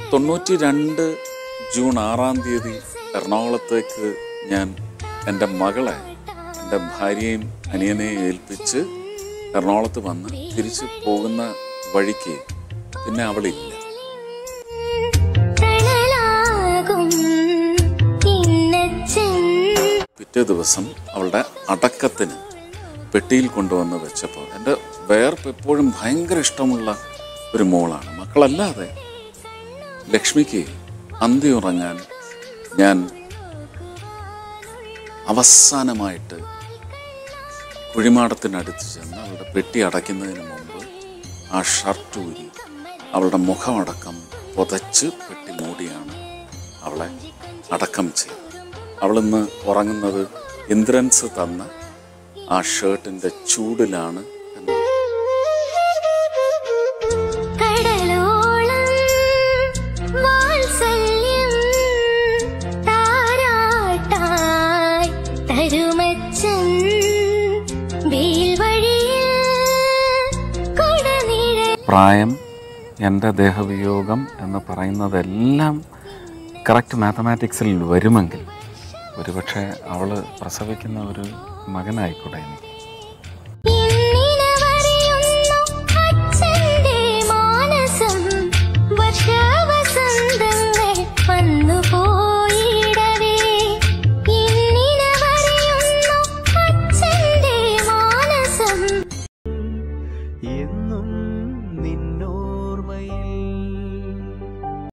തൊണ്ണൂറ്റി രണ്ട് ജൂൺ ആറാം തീയതി എറണാകുളത്തേക്ക് ഞാൻ എൻ്റെ മകളെ എൻ്റെ ഭാര്യയും അനിയനെയും ഏൽപ്പിച്ച് എറണാകുളത്ത് വന്ന് തിരിച്ച് പോകുന്ന വഴിക്ക് പിന്നെ അവളില്ല തണലാകും ഇന്നച്ചൻ പിറ്റേ ദിവസം അവളുടെ അടക്കത്തിന് പെട്ടിയിൽ കൊണ്ടുവന്ന് വെച്ചപ്പോൾ എൻ്റെ വേർപ്പ് എപ്പോഴും ഭയങ്കര ഇഷ്ടമുള്ള ഒരു മോളാണ് മക്കളല്ലാതെ ലക്ഷ്മിക്ക് അന്തി ഉറങ്ങാൻ ഞാൻ അവസാനമായിട്ട് കുഴിമാടത്തിനടുത്ത് ചെന്ന് അവളുടെ പെട്ടി അടയ്ക്കുന്നതിന് മുമ്പ് ആ ഷർട്ട് ഊരി അവളുടെ മുഖമടക്കം പുതച്ച് പെട്ടി മൂടിയാണ് അവളെ അടക്കം ചെയ്തത് അവളിന്ന് ഉറങ്ങുന്നത് ഇന്ദ്രൻസ് തന്ന ആ ഷർട്ടിൻ്റെ ചൂടിലാണ് എന്ന് കടലോളം വാത്സല്യം താരാട്ടായി തരുമച്ചൻ വെയിൽ വഴിയിൽ കുടനിഴൽ പ്രായം എൻ്റെ ദേഹവിയോഗം എന്ന് പറയുന്നതെല്ലാം കറക്റ്റ് മാത്തമാറ്റിക്സിൽ വരുമെങ്കിൽ ഒരുപക്ഷെ അവൾ പ്രസവിക്കുന്ന ഒരു മകനായിക്കൂടെ എനിക്ക്